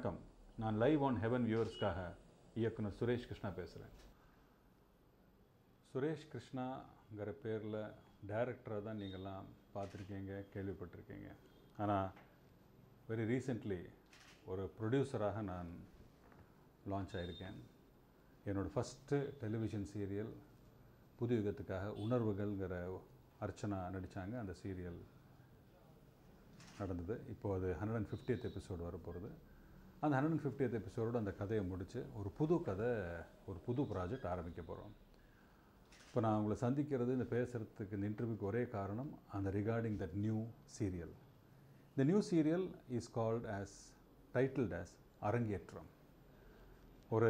வணக்கம் நான் live on heaven வியூவர்ஸ்க்காக இயக்குனர் சுரேஷ் கிருஷ்ணா பேசுகிறேன் சுரேஷ் கிருஷ்ணாங்கிற பேரில் டைரக்டராக தான் நீங்கள்லாம் பார்த்துருக்கீங்க கேள்விப்பட்டிருக்கீங்க ஆனால் வெரி ரீசெண்ட்லி ஒரு ப்ரொடியூசராக நான் லான்ச் ஆகியிருக்கேன் என்னோடய ஃபஸ்ட்டு டெலிவிஷன் சீரியல் புது யுகத்துக்காக உணர்வுகள்ங்கிற அர்ச்சனா நடித்தாங்க அந்த சீரியல் நடந்தது இப்போ அது ஹண்ட்ரட் அண்ட் ஃபிஃப்டியத் எபிசோடு வரப்போகிறது அந்த ஹண்ட்ரட் அண்ட் ஃபிஃப்டியத் எபிசோடு அந்த கதையை முடித்து ஒரு புது கதை ஒரு புது ப்ராஜெக்ட் ஆரம்பிக்க போகிறோம் இப்போ நான் உங்களை சந்திக்கிறது இந்த பேசுகிறதுக்கு இந்த இன்டர்வியூக்கு ஒரே காரணம் அந்த ரிகார்டிங் தட் நியூ சீரியல் இந்த new serial is called as titled as Arangetram ஒரு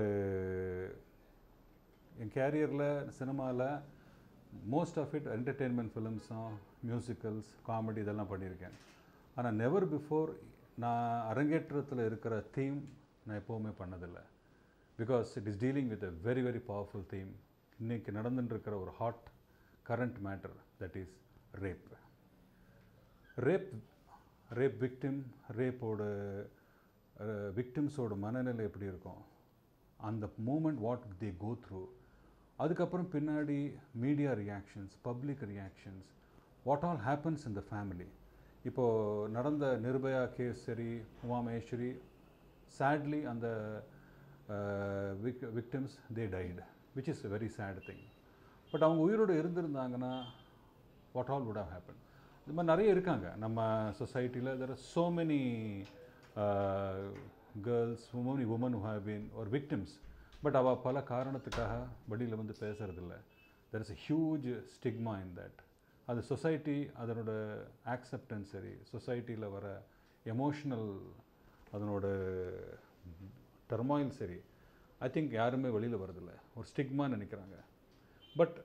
என் கேரியரில் சினிமாவில் மோஸ்ட் ஆஃப் இட் என்டர்டெயின்மெண்ட் ஃபிலிம்ஸும் மியூசிக்கல்ஸ் காமெடி இதெல்லாம் பண்ணியிருக்கேன் ஆனால் நெவர் பிஃபோர் நான் அரங்கேற்றத்தில் இருக்கிற தீம் நான் எப்போவுமே பண்ணதில்லை because it is dealing with a very very powerful theme இன்றைக்கி நடந்துட்டுருக்கிற ஒரு hot current matter that is rape rape rape victim ரேப்போட விக்டிம்ஸோட மனநிலை எப்படி இருக்கும் அந்த moment what they go through அதுக்கப்புறம் பின்னாடி media reactions public reactions what all happens in the family இப்போது நடந்த நிர்பயா கேஸ் சரி உமா மகேஸ்வரி சேட்லி அந்த vic victims they died which is very sad thing but அவங்க உயிரோடு இருந்திருந்தாங்கன்னா what all would have happen இது மாதிரி நிறைய இருக்காங்க நம்ம சொசைட்டியில் there are so many girls many women who have been ஒரு விக்டிம்ஸ் பட் அவள் பல காரணத்துக்காக வெளியில் வந்து பேசுகிறதில்ல there is a huge stigma in that அது சொசைட்டி அதனோட ஆக்செப்டன்ஸ் சரி சொசைட்டியில் வர எமோஷ்னல் அதனோட டர்மாயில் சரி ஐ திங்க் யாருமே வெளியில் வரதில்ல ஒரு ஸ்டிக்மான்னு நினைக்கிறாங்க பட்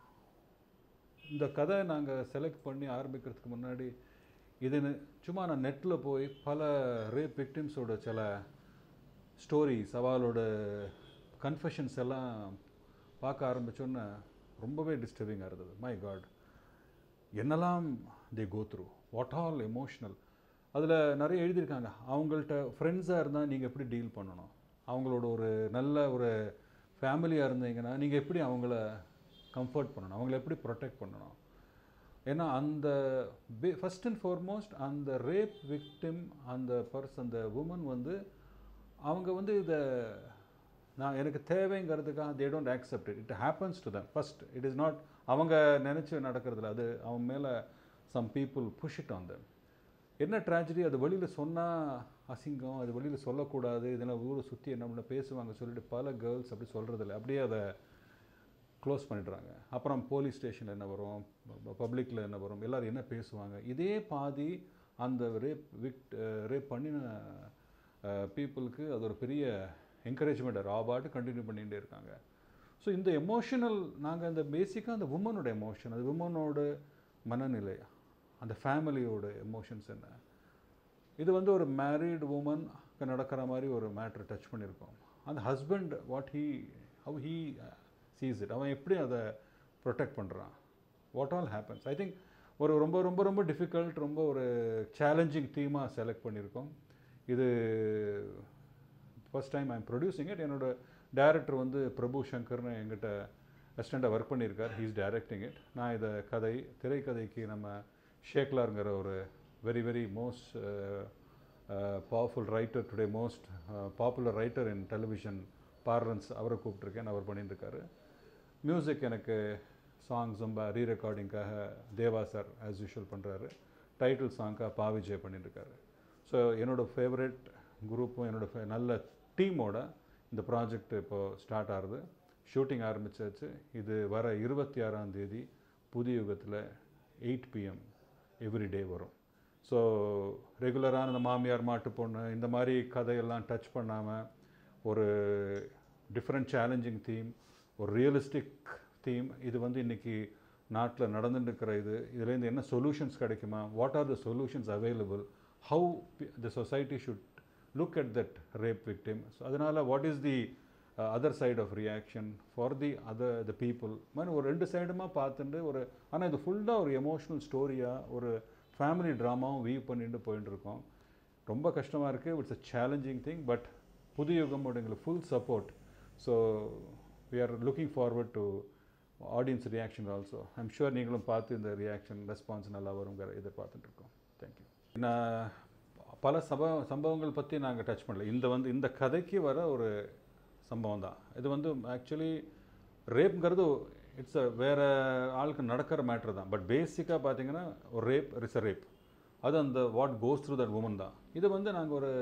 இந்த கதை நாங்கள் செலக்ட் பண்ணி ஆரம்பிக்கிறதுக்கு முன்னாடி இதுன்னு சும்மா நான் நெட்டில் போய் பல ரேப் விக்டிம்ஸோட சில ஸ்டோரிஸ் அவளோட கன்ஃபெஷன்ஸ் எல்லாம் பார்க்க ஆரம்பித்தோன்னே ரொம்பவே டிஸ்டர்பிங்காக இருந்தது மை காட் என்னெல்லாம் they go through what all emotional அதில் நிறைய எழுதியிருக்காங்க அவங்கள்ட்ட ஃப்ரெண்ட்ஸாக இருந்தால் நீங்கள் எப்படி டீல் பண்ணணும் அவங்களோட ஒரு நல்ல ஒரு ஃபேமிலியாக இருந்தீங்கன்னா நீங்கள் எப்படி அவங்கள கம்ஃபர்ட் பண்ணணும் அவங்கள எப்படி ப்ரொடெக்ட் பண்ணணும் ஏன்னா அந்த பே ஃபஸ்ட் அண்ட் ஃபார்மோஸ்ட் அந்த ரேப் விக்டிம் அந்த பர்ஸ் அந்த உமன் வந்து அவங்க வந்து இதை நான் எனக்கு தேவைங்கிறதுக்காக they don't accept it it happens to them first it is not அவங்க நினச்சி நடக்கிறதுல அது அவன் மேலே some people push it on them என்ன ட்ராஜடி அது வெளியில் சொன்னால் அசிங்கம் அது வெளியில் சொல்லக்கூடாது இதெல்லாம் ஊரை சுற்றி என்ன பண்ண பேசுவாங்க சொல்லிட்டு பல கேர்ள்ஸ் அப்படி சொல்கிறதில்ல அப்படியே அதை க்ளோஸ் பண்ணிடுறாங்க அப்புறம் போலீஸ் ஸ்டேஷனில் என்ன வரும் பப்ளிக்கில் என்ன வரும் எல்லோரும் என்ன பேசுவாங்க இதே பாதி அந்த ரேப் விக்ட் ரேப் பண்ணின பீப்புளுக்கு அது ஒரு பெரிய என்கரேஜ்மெண்ட் ராபாட்டு கண்டினியூ பண்ணிகிட்டே இருக்காங்க ஸோ இந்த எமோஷனல் நாங்கள் அந்த பேசிக்காக அந்த உமனோட எமோஷன் அது உமனோட மனநிலை அந்த ஃபேமிலியோட எமோஷன்ஸ் என்ன இது வந்து ஒரு மேரீடு உமனுக்கு நடக்கிற மாதிரி ஒரு மேட்ரு டச் பண்ணியிருக்கோம் அந்த husband what he how he sees it அவன் எப்படி அதை ப்ரொடெக்ட் பண்ணுறான் what all happens I think ஒரு ரொம்ப ரொம்ப ரொம்ப டிஃபிகல்ட் ரொம்ப ஒரு சேலஞ்சிங் தீமாக செலக்ட் பண்ணியிருக்கோம் இது first time I'm producing it என்னோட டைரக்டர் வந்து பிரபு சங்கர்னு எங்கிட்ட அசிஸ்டண்ட்டாக ஒர்க் பண்ணியிருக்கார் ஹீஸ் டைரக்டிங் இட் நான் இதை கதை திரைக்கதைக்கு நம்ம ஷேக்லாருங்கிற ஒரு very very most powerful writer today most popular writer இன் டெலிவிஷன் பார்லன்ஸ் அவரை கூப்பிட்ருக்கேன் அவர் பண்ணிட்டுருக்காரு மியூசிக் எனக்கு சாங்ஸ் ரொம்ப ரீ ரெக்கார்டிங்காக தேவா சார் ஆஸ் யூஷுவல் பண்ணுறாரு டைட்டில் சாங்காக பாவிஜய் பண்ணிட்டுருக்காரு ஸோ என்னோடய ஃபேவரட் குரூப்பும் என்னோடய நல்ல டீமோட இந்த ப்ராஜெக்ட் இப்போது ஸ்டார்ட் ஆகுது ஷூட்டிங் ஆரம்பிச்சாச்சு இது வர இருபத்தி ஆறாம் தேதி புதிய யுகத்தில் எயிட் பிஎம் எவ்ரி டே வரும் ஸோ ரெகுலரான இந்த மாமியார் மாட்டு பொண்ணு இந்த மாதிரி கதையெல்லாம் டச் பண்ணாமல் ஒரு டிஃப்ரெண்ட் சேலஞ்சிங் தீம் ஒரு ரியலிஸ்டிக் தீம் இது வந்து இன்றைக்கி நாட்டில் நடந்துட்டு இருக்கிற இது இதுலேருந்து என்ன சொல்யூஷன்ஸ் கிடைக்குமா what are the solutions available how the society should look at that rape victim so அதனால் what is the other side of reaction for the other the people மாதிரி ஒரு ரெண்டு சைடுமா பார்த்துட்டு ஒரு ஆனால் இது ஃபுல்லாக ஒரு எமோஷ்னல் ஸ்டோரியாக ஒரு ஃபேமிலி ட்ராமாவும் வீவ் பண்ணிட்டு போயிட்டு இருக்கோம் ரொம்ப கஷ்டமாக இருக்குது it's a challenging thing but புது யுகமோட எங்களுக்கு full support so we are looking forward to audience reaction also I'm sure நீங்களும் பார்த்து இந்த ரியாக்ஷன் ரெஸ்பான்ஸ் நல்லா வருங்கிற எதிர்பார்த்துட்டு இருக்கோம் தேங்க்யூ நான் பல சப சம்பவங்கள் பற்றி நாங்கள் டச் பண்ணல இந்த வந்து இந்த கதைக்கு வர ஒரு சம்பவம் தான் இது வந்து ஆக்சுவலி ரேப்ங்கிறது இட்ஸ் அ வேறு ஆளுக்கு நடக்கிற மேட்ரு தான் பட் பேசிக்காக பார்த்தீங்கன்னா ஒரு ரேப் இஸ் அ ரேப் அது அந்த what goes through that woman தான் இது வந்து நாங்கள் ஒரு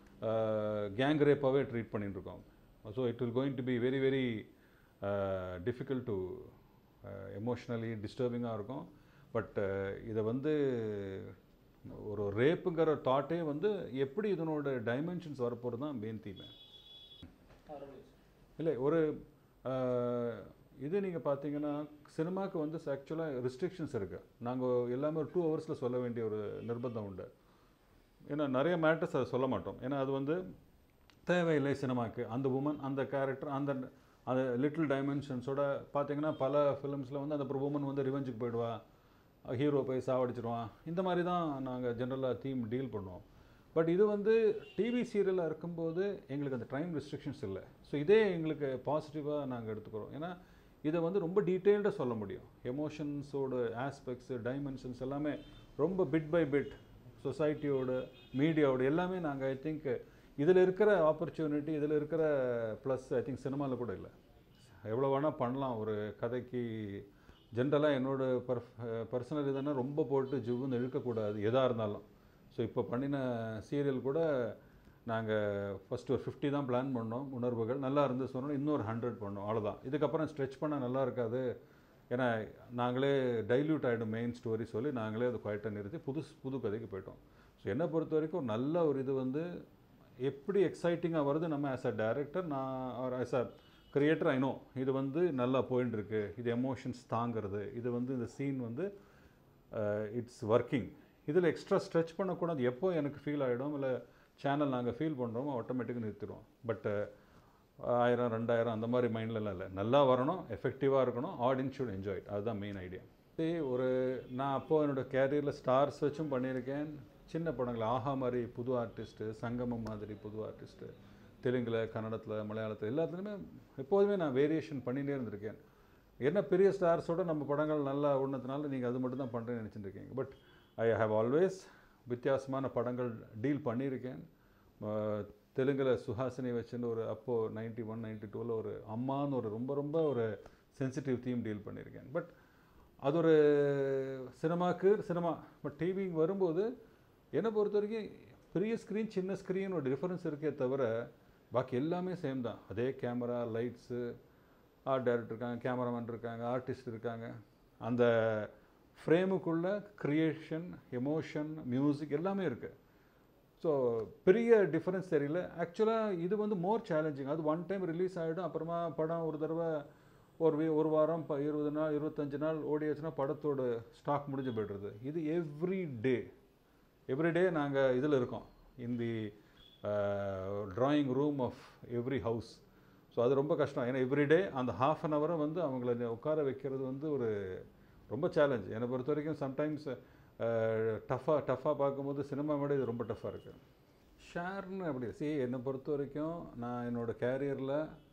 கேங் ரேப்பாகவே ட்ரீட் பண்ணிட்டு இருக்கோம் so it will going to be very very difficult to emotionally டிஸ்டர்பிங்காக இருக்கும் பட் இதை வந்து ஒரு ரேப்புங்கிற தாட்டே வந்து எப்படி இதனோட டைமென்ஷன்ஸ் வரப்போகிறது தான் மெயின் தீமை இல்லை ஒரு அஹ், இது நீங்கள் பார்த்தீங்கன்னா சினிமாவுக்கு வந்து ஆக்சுவலாக ரெஸ்ட்ரிக்ஷன்ஸ் இருக்குது நாங்கள் எல்லாமே ஒரு டூ ஹவர்ஸில் சொல்ல வேண்டிய ஒரு நிர்பந்தம் உண்டு ஏன்னா நிறைய மேட்டர்ஸ் அதை சொல்ல மாட்டோம் ஏன்னா அது வந்து தேவையில்லை சினிமாக்கு அந்த உமன் அந்த கேரக்டர் அந்த அந்த லிட்டில் டைமென்ஷன்ஸோட பார்த்தீங்கன்னா பல ஃபிலிம்ஸில் வந்து அந்த உமன் வந்து ரிவெஞ்சுக்கு போயிடுவா ஹீரோ போய் சாவடிச்சிருவான் இந்த மாதிரி தான் நாங்கள் ஜென்ரலாக தீம் டீல் பண்ணுவோம் பட் இது வந்து டிவி சீரியலாக இருக்கும்போது எங்களுக்கு அந்த டைம் ரெஸ்ட்ரிக்ஷன்ஸ் இல்லை ஸோ இதே எங்களுக்கு பாசிட்டிவாக நாங்கள் எடுத்துக்கிறோம் ஏன்னா இதை வந்து ரொம்ப டீட்டெயில்டாக சொல்ல முடியும் எமோஷன்ஸோட ஆஸ்பெக்ட்ஸு டைமென்ஷன்ஸ் எல்லாமே ரொம்ப பிட் பை பிட் சொசைட்டியோட மீடியாவோட எல்லாமே நாங்கள் ஐ திங்க் இதில் இருக்கிற ஆப்பர்ச்சுனிட்டி இதில் இருக்கிற ப்ளஸ் ஐ திங்க் சினிமாவில் கூட இல்லை எவ்வளோ வேணால் பண்ணலாம் ஒரு கதைக்கு ஜென்ரலாக என்னோட பர்ஃப் பர்சனல் இதுனா ரொம்ப போட்டு ஜிவ்வுன்னு இழுக்கக்கூடாது எதாக இருந்தாலும் ஸோ இப்போ பண்ணின சீரியல் கூட நாங்கள் ஃபஸ்ட்டு ஒரு ஃபிஃப்டி தான் பிளான் பண்ணோம் உணர்வுகள் நல்லா இருந்து சொன்னோம் இன்னொரு ஹண்ட்ரட் பண்ணோம் அவ்வளோதான் இதுக்கப்புறம் ஸ்ட்ரெச் பண்ண நல்லா இருக்காது ஏன்னா நாங்களே டைல்யூட் ஆகிடும் மெயின் ஸ்டோரி சொல்லி நாங்களே அதை குவாய்ட்டாக நிறுத்தி புது புது கதைக்கு போயிட்டோம் ஸோ என்னை பொறுத்த வரைக்கும் ஒரு நல்ல ஒரு இது வந்து எப்படி எக்ஸைட்டிங்காக வருது நம்ம ஆஸ் அ டைரக்டர் நான் or as a creator I know இது வந்து நல்லா போயின்னு இருக்கு இது எமோஷன்ஸ் தாங்கிறது இது வந்து இந்த சீன் வந்து இட்ஸ் ஒர்க்கிங் இதில் எக்ஸ்ட்ரா ஸ்ட்ரெச் பண்ணக்கூடாது எப்போ எனக்கு ஃபீல் ஆகிடும் இல்லை சேனல் நாங்கள் ஃபீல் பண்ணுறோமோ ஆட்டோமேட்டிக்காக நிறுத்திடுவோம் பட் ஆயிரம் ரெண்டாயிரம் அந்த மாதிரி மைண்ட்லலாம் இல்லை நல்லா வரணும் எஃபெக்டிவாக இருக்கணும் ஆடியன்ஸ் ஷுட் என்ஜாய் அதுதான் மெயின் ஐடியா சரி ஒரு நான் அப்போது என்னோடய கேரியரில் ஸ்டார்ஸ் வச்சும் பண்ணியிருக்கேன் சின்ன படங்கள் ஆஹா மாதிரி புது ஆர்டிஸ்ட்டு சங்கமம் மாதிரி புது ஆர்டிஸ்ட்டு தெலுங்கில் கன்னடத்தில் மலையாளத்தில் எல்லாத்துலேயுமே எப்போதுமே நான் வேரியேஷன் பண்ணிகிட்டே இருந்திருக்கேன் என்ன பெரிய ஸ்டார்ஸோட நம்ம படங்கள் நல்லா ஓடினதுனால நீங்கள் அது மட்டும் தான் பண்ணுறேன்னு நினச்சிட்டு இருக்கீங்க பட் ஐ ஹாவ் ஆல்வேஸ் வித்தியாசமான படங்கள் டீல் பண்ணியிருக்கேன் அஹ், தெலுங்குல சுஹாசினி வச்சுன்னு ஒரு அப்போது நைன்ட்டி ஒன் நைன்ட்டி டூவில் ஒரு அம்மான்னு ஒரு ரொம்ப ரொம்ப ஒரு சென்சிட்டிவ் தீம் டீல் பண்ணியிருக்கேன் பட் அது ஒரு சினிமாக்கு சினிமா பட் டிவி வரும்போது என்னை பொறுத்த வரைக்கும் பெரிய ஸ்க்ரீன் சின்ன ஸ்க்ரீன் ஒரு டிஃபரன்ஸ் இருக்கே தவிர பாக்கி எல்லாமே சேம் தான் அதே கேமரா லைட்ஸு ஆர்ட் டைரக்டர் இருக்காங்க கேமராமேன் இருக்காங்க ஆர்டிஸ்ட் இருக்காங்க அந்த ஃப்ரேமுக்குள்ள க்ரியேஷன் எமோஷன் மியூசிக் எல்லாமே இருக்குது ஸோ பெரிய டிஃப்ரென்ஸ் தெரியல ஆக்சுவலாக இது வந்து மோர் சேலஞ்சிங் அது ஒன் டைம் ரிலீஸ் ஆகிடும் அப்புறமா படம் ஒரு தடவை ஒரு வீ ஒரு வாரம் ப இருபது நாள் இருபத்தஞ்சு நாள் ஓடியாச்சுன்னா படத்தோட ஸ்டாக் முடிஞ்சு போய்டுறது இது எவ்ரி டே எவ்ரி டே நாங்கள் இதில் இருக்கோம் in the drawing room of every house so அது ரொம்ப கஷ்டம் ஏன்னா எவ்ரிடே அந்த ஹாஃப் அன் ஹவரை வந்து அவங்கள உட்கார வைக்கிறது வந்து ஒரு ரொம்ப சேலஞ்ச் என்னை பொறுத்த வரைக்கும் சம்டைம்ஸ் டஃப்பாக டஃப்பாக பார்க்கும்போது சினிமா விட இது ரொம்ப டஃப்பாக இருக்குது ஷேர்னு அப்படி சி என்னை பொறுத்த வரைக்கும் நான் என்னோடய கேரியரில்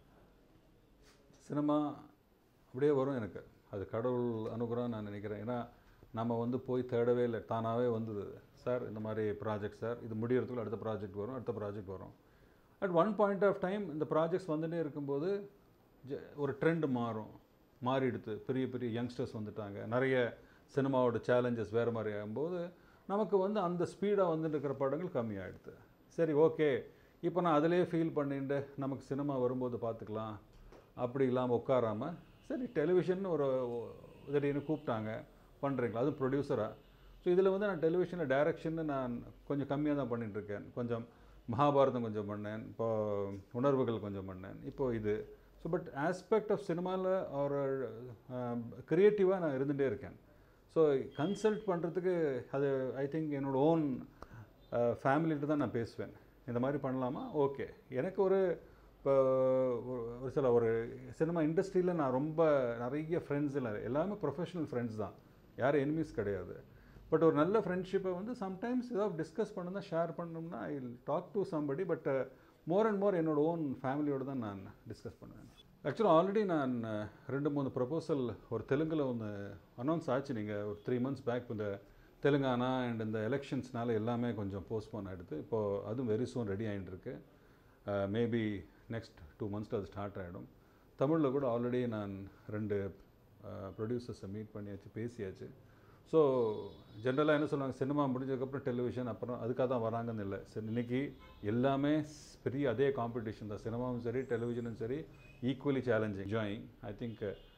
சினிமா அப்படியே வரும் எனக்கு அது கடவுள் அனுகிரகம் நான் நினைக்கிறேன் ஏன்னா நம்ம வந்து போய் தேடவே இல்லை தானாகவே வந்தது சார் இந்த மாதிரி ப்ராஜெக்ட் சார் இது முடியறதுக்குள்ள அடுத்த ப்ராஜெக்ட் வரும் அடுத்த ப்ராஜெக்ட் வரும் at one point of time இந்த ப்ராஜெக்ட்ஸ் வந்துட்டே இருக்கும்போது ஜ- ஒரு ட்ரெண்ட் மாறும் மாறிடுது பெரிய பெரிய யங்ஸ்டர்ஸ் வந்துட்டாங்க நிறைய சினிமாவோட சேலஞ்சஸ் வேறு மாதிரி ஆகும்போது நமக்கு வந்து அந்த ஸ்பீடாக வந்துட்டு இருக்கிற படங்கள் கம்மியாயிடுது சரி ஓகே இப்போ நான் அதிலே ஃபீல் பண்ணிட்டு நமக்கு சினிமா வரும்போது பார்த்துக்கலாம் அப்படி இல்லாமல் உட்காராம சரி டெலிவிஷன் ஒரு திடீர்னு கூப்பிட்டாங்க பண்ணுறீங்களா அதுவும் ப்ரொடியூசராக ஸோ இதில் வந்து நான் டெலிவிஷனில் டைரக்ஷன் நான் கொஞ்சம் கம்மியாக தான் பண்ணிட்டு இருக்கேன் கொஞ்சம் மகாபாரதம் கொஞ்சம் பண்ணேன் இப்போ உணர்வுகள் கொஞ்சம் பண்ணேன் இப்போ இது ஸோ பட் ஆஸ்பெக்ட் ஆஃப் சினிமாவில் ஒரு க்ரியேட்டிவாக நான் இருந்துகிட்டே இருக்கேன் ஸோ கன்சல்ட் பண்ணுறதுக்கு அது ஐ திங்க் என்னோட ஓன் ஃபேமிலிகிட்ட தான் நான் பேசுவேன் இந்த மாதிரி பண்ணலாமா ஓகே எனக்கு ஒரு இப்போ ஒரு- ஒரு சில ஒரு சினிமா இண்டஸ்ட்ரியில் நான் ரொம்ப நிறைய ஃப்ரெண்ட்ஸ் இல்லை எல்லாமே ப்ரொஃபஷனல் ஃப்ரெண்ட்ஸ் தான் யாரும் எனிமீஸ் கிடையாது பட் ஒரு நல்ல ஃப்ரெண்ட்ஷிப்பை வந்து சம்டைம்ஸ் ஏதாவது டிஸ்கஸ் பண்ணணும்னா ஷேர் பண்ணணும்னா I talk to somebody but more and more என்னோட ஓன் ஃபேமிலியோடு தான் நான் டிஸ்கஸ் பண்ணுவேன் ஆக்சுவலாக ஆல்ரெடி நான் அஹ், ரெண்டு மூணு ப்ரப்போசல் ஒரு தெலுங்கில் ஒன்று அனௌன்ஸ் ஆச்சு நீங்கள் ஒரு த்ரீ மந்த்ஸ் பேக் இந்த தெலுங்கானா அண்ட் இந்த எலெக்ஷன்ஸ்னால எல்லாமே கொஞ்சம் போஸ்ட்போன் ஆகிடுது இப்போது அதுவும் வெரி சூன் ரெடி ஆகிட்டு இருக்கு மேபி நெக்ஸ்ட் டூ மந்த்ஸில் அது ஸ்டார்ட் ஆகிடும் தமிழில் கூட ஆல்ரெடி நான் ரெண்டு ப்ரொடியூசர்ஸை மீட் பண்ணியாச்சு பேசியாச்சு ஸோ ஜென்ரலாக என்ன சொல்லுவாங்க சினிமா முடிஞ்சதுக்கப்புறம் டெலிவிஷன் அப்புறம் அதுக்காக தான் வராங்கன்னு இல்லை சரி இன்னைக்கு எல்லாமே ஸ்- பெரிய அதே காம்படிஷன் தான் சினிமாவும் சரி டெலிவிஷனும் சரி ஈக்குவலி சேலஞ்சிங் ஜாயிங் ஐ திங்க்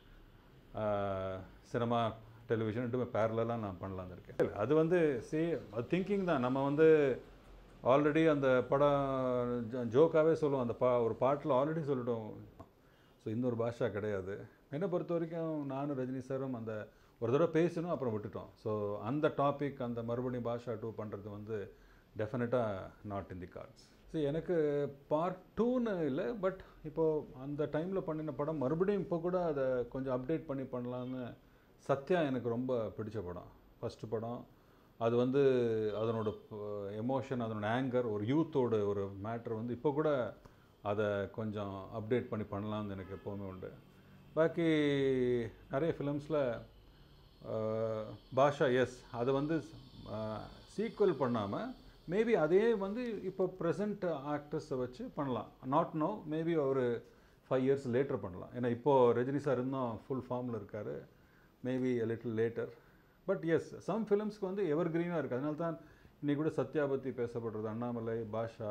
சினிமா டெலிவிஷன் ரெண்டுமே பேரலாக நான் பண்ணலான்னு இருக்கேன் இல்ல, அது வந்து சே அது திங்கிங் தான் நம்ம வந்து ஆல்ரெடி அந்த படம் ஜோக்காகவே சொல்லுவோம் அந்த பா ஒரு பாட்டில் ஆல்ரெடி சொல்லிட்டோம் ஸோ இன்னொரு பாஷா கிடையாது என்னை பொறுத்த வரைக்கும் நானும் ரஜினி சாரும் அந்த ஒரு தடவை பேசணும் அப்புறம் விட்டுட்டோம் ஸோ அந்த டாபிக் அந்த மறுபடியும் பாஷா டூ பண்ணுறது வந்து டெஃபினட்டாக not in the cards so எனக்கு பார்ட் டூன்னு இல்லை பட் இப்போது அந்த டைமில் பண்ணின படம் மறுபடியும் இப்போ கூட அதை கொஞ்சம் அப்டேட் பண்ணி பண்ணலான்னு சத்யா எனக்கு ரொம்ப பிடிச்ச படம் ஃபஸ்ட்டு படம் அது வந்து அதனோட எமோஷன் அதனோட ஆங்கர் ஒரு யூத்தோட ஒரு மேட்ரு வந்து இப்போ கூட அதை கொஞ்சம் அப்டேட் பண்ணி பண்ணலாம்னு எனக்கு எப்போவுமே உண்டு பாக்கி நிறைய ஃபிலிம்ஸில் பாஷா எஸ் அதை வந்து சீக்குவல் பண்ணாமல் மேபி அதே வந்து இப்போ ப்ரெசண்ட் ஆக்டர்ஸை வச்சு பண்ணலாம் நாட் நோ மேபி ஒரு ஃபைவ் இயர்ஸ் லேட்டர் பண்ணலாம் ஏன்னா இப்போது ரஜினி சார் இன்னும் ஃபுல் ஃபார்மில் இருக்கார் maybe a little later but yes some ஃபிலிம்ஸ்க்கு வந்து எவர் க்ரீனாக இருக்குது அதனால தான் இன்னைக்கு கூட சத்யா பற்றி பேசப்படுறது அண்ணாமலை பாஷா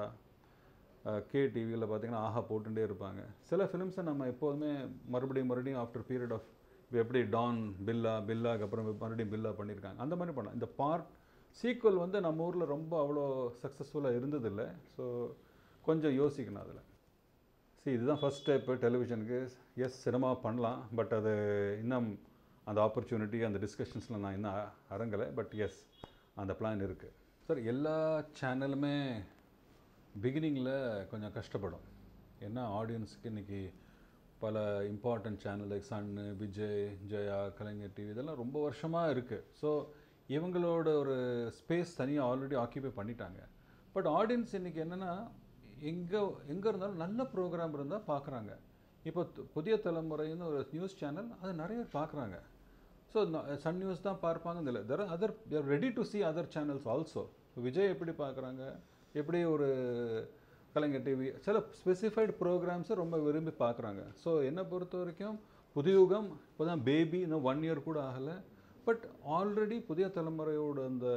கே டிவியில் பார்த்தீங்கன்னா ஆஹா போட்டுட்டே இருப்பாங்க சில ஃபிலிம்ஸை நம்ம எப்போதுமே மறுபடியும் மறுபடியும் ஆஃப்டர் பீரியட் ஆஃப் இப்போ எப்படி டான் பில்லா பில்லாக்கு அப்புறம் மறுபடியும் பில்லா பண்ணியிருக்காங்க அந்த மாதிரி பண்ணலாம் இந்த பார்ட் சீக்குவல் வந்து நம்ம ஊரில் ரொம்ப அவ்வளோ சக்ஸஸ்ஃபுல்லாக இருந்ததில்லை ஸோ கொஞ்சம் யோசிக்கணும் அதில் see இதுதான் ஃபஸ்ட் ஸ்டெப்பு டெலிவிஷனுக்கு எஸ் சினிமா பண்ணலாம் பட் அது இன்னும் அந்த ஆப்பர்ச்சுனிட்டி அந்த டிஸ்கஷன்ஸில் நான் இன்னும் அ- அரங்கலை பட் எஸ் அந்த பிளான் இருக்குது சார் எல்லா சேனலுமே பிகினிங்கில் கொஞ்சம் கஷ்டப்படும் ஏன்னா ஆடியன்ஸுக்கு இன்றைக்கி பல இம்பார்ட்டன்ட் சேனல் லைக் சன்னு விஜய் ஜெயா கலைஞர் டிவி இதெல்லாம் ரொம்ப வருஷமாக இருக்குது ஸோ இவங்களோட ஒரு ஸ்பேஸ் தனியாக ஆல்ரெடி ஆக்கியபை பண்ணிட்டாங்க பட் ஆடியன்ஸ் இன்றைக்கி என்னென்னா எங்கே எங்கே இருந்தாலும் நல்ல ப்ரோக்ராம் இருந்தால் பார்க்குறாங்க இப்போ து- புதிய தலைமுறைன்னு ஒரு நியூஸ் சேனல் அது நிறைய பார்க்குறாங்க ஸோ சன் நியூஸ் தான் பார்ப்பாங்கன்னு இல்லை there other they're ready to see other channels also Vijay எப்படி பார்க்குறாங்க எப்படி ஒரு கலைஞர் டிவி சில ஸ்பெசிஃபைடு ப்ரோக்ராம்ஸை ரொம்ப விரும்பி பார்க்குறாங்க ஸோ என்னை பொறுத்த வரைக்கும் புதியுகம் இப்போ தான் பேபி இன்னும் ஒன் இயர் கூட ஆகலை பட் ஆல்ரெடி புதிய தலைமுறையோட அந்த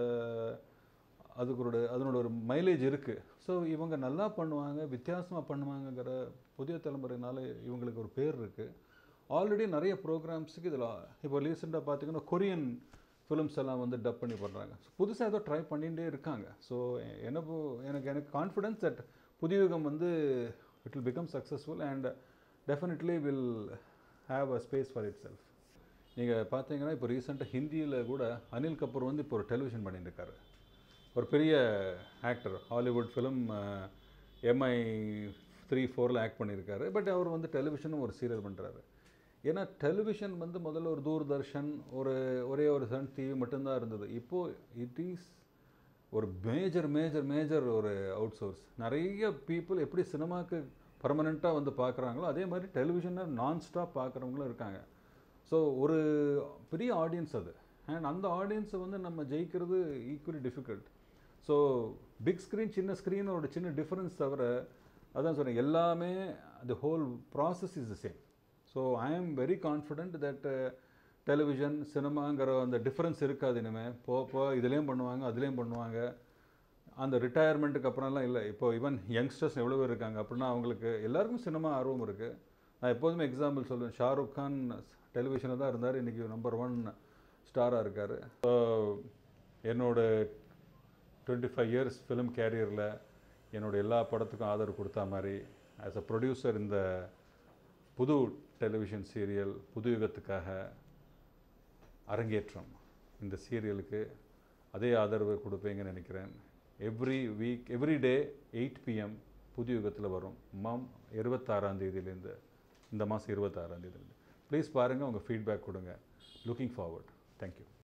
அதுக்கோட அதனோட ஒரு மைலேஜ் இருக்குது ஸோ இவங்க நல்லா பண்ணுவாங்க வித்தியாசமாக பண்ணுவாங்கங்கிற புதிய தலைமுறையினால இவங்களுக்கு ஒரு பேர் இருக்குது ஆல்ரெடி நிறைய ப்ரோக்ராம்ஸுக்கு இதில் இப்போ ரீசெண்டாக பார்த்தீங்கன்னா கொரியன் ஃபிலிம்ஸ் எல்லாம் வந்து டப் பண்ணி பண்ணுறாங்க ஸோ புதுசாக ஏதோ ட்ரை பண்ணிகிட்டே இருக்காங்க ஸோ எனக்கு எனக்கு எனக்கு கான்ஃபிடன்ஸ் தட் புதியுகம் வந்து it will become successful and definitely will have a space for itself நீங்கள் பார்த்தீங்கன்னா இப்போ ரீசெண்டாக ஹிந்தியில் கூட அனில் கபூர் வந்து இப்போ ஒரு டெலிவிஷன் பண்ணிட்டு இருக்காரு ஒரு பெரிய actor Hollywood film MI three ஃபோரில் ஆக்ட் பண்ணியிருக்காரு பட் அவர் வந்து டெலிவிஷனும் ஒரு சீரியல் பண்ணுறாரு ஏன்னா டெலிவிஷன் வந்து முதல்ல ஒரு தூர்தர்ஷன் ஒரு ஒரே ஒரு சன் டிவி மட்டும்தான் இருந்தது இப்போது இட் இஸ் ஒரு மேஜர் மேஜர் மேஜர் ஒரு அவுட் சோர்ஸ் நிறைய பீப்புள் எப்படி சினிமாவுக்கு பர்மனெண்ட்டாக வந்து பார்க்குறாங்களோ அதே மாதிரி டெலிவிஷனை நான் ஸ்டாப் பார்க்குறவங்களும் இருக்காங்க ஸோ ஒரு பெரிய ஆடியன்ஸ் அது அண்ட் அந்த ஆடியன்ஸை வந்து நம்ம ஜெயிக்கிறது equally difficult so big screen சின்ன ஸ்க்ரீனோட சின்ன டிஃப்ரென்ஸ் தவிர அதான் சொல்கிறேன் எல்லாமே the whole process is the same so I am very confident that television சினிமாங்கிற அந்த டிஃப்ரென்ஸ் இருக்காது இனிமேல் போ போ இதுலேயும் பண்ணுவாங்க அதுலேயும் பண்ணுவாங்க அந்த ரிட்டையர்மெண்ட்டுக்கு அப்புறம்லாம் இல்லை இப்போ ஈவன் யங்ஸ்டர்ஸ் எவ்வளோ பேர் இருக்காங்க அப்படின்னா அவங்களுக்கு எல்லாருக்கும் சினிமா ஆர்வம் இருக்குது நான் எப்போதுமே எக்ஸாம்பிள் சொல்லுவேன் ஷாருக் கான் டெலிவிஷனில் தான் இருந்தார் இன்றைக்கி நம்பர் ஒன் ஸ்டாராக இருக்கார் ஸோ என்னோட டுவெண்ட்டி ஃபைவ் இயர்ஸ் ஃபிலிம் கேரியரில் என்னோட எல்லா படத்துக்கும் ஆதரவு கொடுத்தா மாதிரி ஆஸ் அ ப்ரொடியூசர் இந்த புது டெலிவிஷன் சீரியல் புது யுகத்துக்காக அரங்கேற்றம் இந்த சீரியலுக்கு அதே ஆதரவு கொடுப்பீங்கன்னு நினைக்கிறேன் every week every day eight PM புது யுகத்தில் வரும் மாம் இருபத்தாறாம் தேதியிலேருந்து இந்த மாதம் இருபத்தாறாம் தேதியிலேருந்து ப்ளீஸ் பாருங்கள் உங்கள் ஃபீட்பேக் கொடுங்க லுக்கிங் ஃபார்வர்ட் தேங்க்யூ